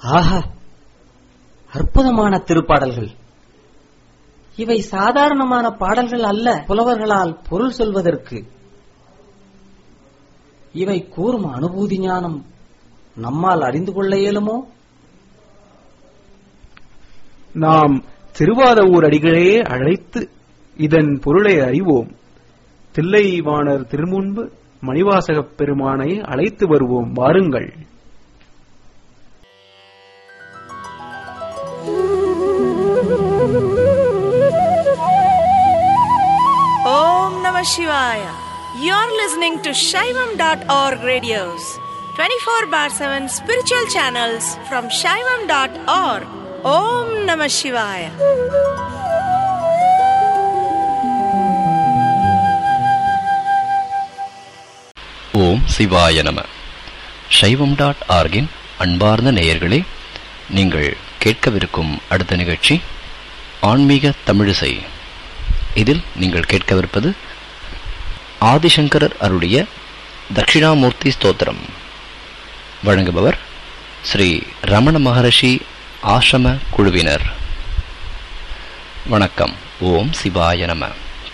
ஆஹா அற்புதமான திருப்பாடல்கள் இவை சாதாரணமான பாடல்கள் அல்ல புலவர்களால் பொருள் சொல்வதற்கு இவை கூறும் அனுபூதி ஞானம் நம்மால் அறிந்து கொள்ள இயலுமோ நாம் திருவாதவூர் அடிகளே அழைத்து இதன் பொருளை அறிவோம் தில்லைவாணர் திருமுன்பு மணிவாசகப் பெருமானை அழைத்து வருவோம் வாருங்கள் Om Namah Shivaya. You're listening to Shaivam.org radios, 24 bar 7 spiritual channels from Shaivam.org. Om Namah Shivaya. ஓம் சிவாய நம சைவம் டாட் ஆர்கின் அன்பார்ந்த நேயர்களே நீங்கள் கேட்கவிருக்கும் அடுத்த நிகழ்ச்சி ஆன்மீக தமிழிசை இதில் நீங்கள் கேட்கவிருப்பது ஆதிசங்கரர் அருடைய தட்சிணாமூர்த்தி ஸ்தோத்திரம் வழங்குபவர் ஸ்ரீ ரமண மகரிஷி ஆசிரம குழுவினர் வணக்கம் ஓம் சிவாய நம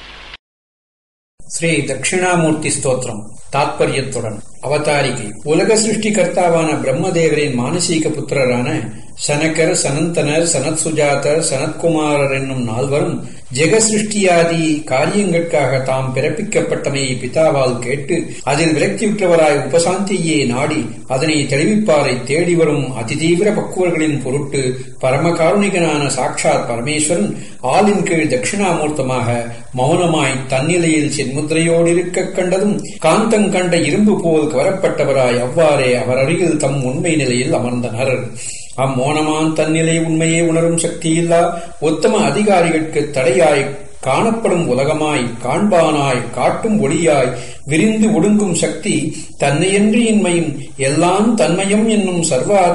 ஸ்ரீ தட்சிணாமூர்த்தி ஸ்தோத்திரம் தாத்பரியத்துடன் அவதாரிகை உலக சிருஷ்டிகர்த்தாவான பிரம்மதேவரின் மானசீக புத்திரரான சனகர் சனந்தனர் சனத் சுஜாதர் சனத்குமாரர் என்னும் நால்வரும் ஜெக சிருஷ்டியாதி காரியங்களுக்காக தாம் பிறப்பிக்கப்பட்டமையை பிதாவால் கேட்டு அதில் விரக்தியுற்றவராய் உபசாந்தியே நாடி அதனை தெளிவிப்பாரை தேடி வரும் அதிதீவிர பக்குவர்களின் பொருட்டு பரமகாருணிகனான சாட்சாத் பரமேஸ்வரன் ஆளின் கீழ் தட்சிணாமூர்த்தமாக மௌனமாய் தன்னிலையில் சென்முத்திரையோடு இருக்க கண்டதும் காந்தங் கண்ட இரும்பு போல் கவரப்பட்டவராய் அவ்வாறே அவர் அருகில் தம் உண்மை நிலையில் அமர்ந்தனர் அம்மோனமான் தன்னிலை உண்மையை உணரும் சக்தியில்லா உத்தம அதிகாரிகளுக்கு தடையாய் காணப்படும் உலகமாய் காண்பானாய் காட்டும் ஒளியாய் விரிந்து ஒடுங்கும் சக்தி தன்னையன்றியின்மையும் எல்லாம் தன்மயம் என்னும்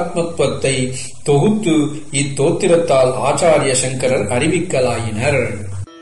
சர்வாத்மத்துவத்தை தொகுத்து இத்தோத்திரத்தால் ஆச்சாரிய சங்கரர் அறிவிக்கலாயினர்